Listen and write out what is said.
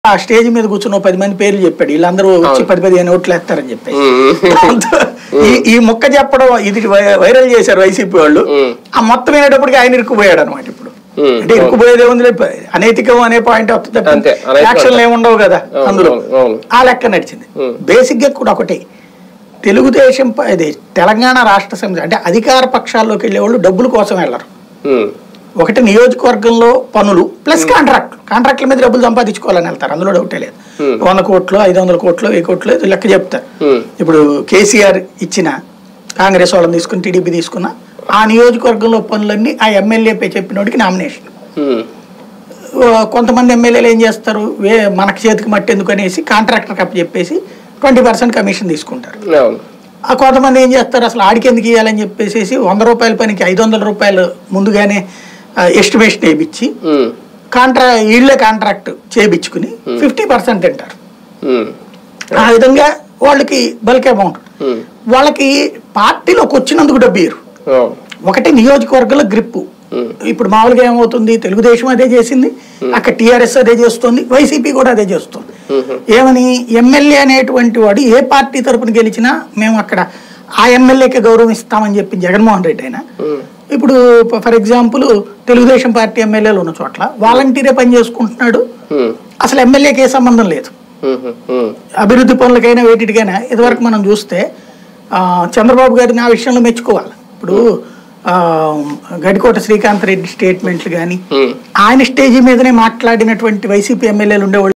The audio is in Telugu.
ఆ స్టేజ్ మీద కూర్చున్న ఓ పది మంది పేర్లు చెప్పాడు వీళ్ళందరూ వచ్చి పది పదిహేను ఓట్లు వేస్తారని చెప్పి దాంతో ఈ ఈ మొక్క చెప్పడం ఇది వై- వైరల్ చేశారు వైసీపీ వాళ్ళు మ్మ్. ఆ మొత్తం వినేటప్పటికి ఆయన ఇరుక్కుపోయాడు అనమాట ఇప్పుడు మ్మ్. అంటే ఇరుక్కుపోయేది ఉంది అనైతికం అనే పాయింట్ అంతే, వస్తుంది అనైతికం యాక్షన్లు అంతే. ఏముండవు కదా అవును, అందులో అవును, అవును. ఆ లెక్క నడిచింది మ్మ్. బేసిక్ గా కూడా ఒకటి తెలుగుదేశం ప- ఇది తెలంగాణ రాష్ట్ర సమితి అంటే అధికార పక్షాల్లోకి వెళ్ళే వాళ్ళు డబ్బుల కోసం వెళ్ళరు ఉమ్, ఒకటి నియోజకవర్గంలో పనులు ప్లస్ కాంట్రాక్ట్ కాంట్రాక్ట్ల మీద డబ్బులు సంపాదించుకోవాలని వెళ్తారు అందులో డౌటే లేదు Hmm. వంద కోట్లు ఐదు వందల కోట్లు వెయ్యి కోట్లు ఇది లెక్క చెప్తారు ఉమ్, ఇప్పుడు కేసీఆర్ ఇచ్చిన కాంగ్రెస్ వాళ్ళని తీసుకుని టీడీపీ తీసుకున్న ఆ నియోజకవర్గంలో పనులన్నీ ఆ ఎమ్మెల్యే చెప్పినోడికి నామినేషన్ ఉమ్, కొంతమంది ఎమ్మెల్యేలు ఏం చేస్తారు వే మనకి చేతికి మట్టి ఎందుకు అనేసి కాంట్రాక్టర్ కప్ చెప్పేసి ట్వంటీ పర్సెంట్ కమిషన్ తీసుకుంటారు అవును ఆ కొంతమంది ఏం చేస్తారు అసలు ఆడికి ఎందుకు ఇవ్వాలని చెప్పేసి వంద రూపాయల పనికి ఐదు వందల రూపాయలు ముందుగానే ఎస్టిమేషన్ వేయించి ఉమ్, కాంట్రా వీళ్ళే కాంట్రాక్ట్ చేయించుకుని ఫిఫ్టీ పర్సెంట్ తింటారు ఉమ్, ఆ విధంగా వాళ్ళకి బల్క్ అమౌంట్ ఉమ్, వాళ్ళకి పార్టీలోకి వచ్చినందుకు డబ్బు ఇయ్యరు అవును ఒకటి నియోజకవర్గంలో గ్రిప్పు ఉమ్, ఇప్పుడు మామూలుగా ఏమవుతుంది తెలుగుదేశం అదే చేసింది అక్కడ టీఆర్ఎస్ అదే చేస్తుంది వైసీపీ కూడా అదే చేస్తుంది ఉమ్, ఏమని ఎమ్మెల్యే అనేటువంటి వాడు ఏ పార్టీ తరపున గెలిచినా మేము అక్కడ ఆ ఎమ్మెల్యేకి గౌరవం ఇస్తామని చెప్పి జగన్మోహన్ రెడ్డి అయినా ఉమ్, ఇప్పుడు ఫర్ ఎగ్జాంపుల్ తెలుగుదేశం పార్టీ ఎమ్మెల్యేలు ఉన్న చోట్ల వాలంటీరే పని చేసుకుంటున్నాడు ఉమ్, అసలు ఎమ్మెల్యేకి ఏ సంబంధం లేదు ఉమ్, ఉమ్, అభివృద్ధి పనులకైనా వేటికైనా ఇదివరకు మనం చూస్తే ఆ, చంద్రబాబు గారిని ఆ విషయంలో మెచ్చుకోవాలి ఇప్పుడు ఆ, గడికోట శ్రీకాంత్ రెడ్డి స్టేట్మెంట్లు కానీ ఉమ్. ఆయన స్టేజీ మీదనే మాట్లాడినటువంటి వైసీపీ ఎమ్మెల్యేలు ఉండేవాళ్ళు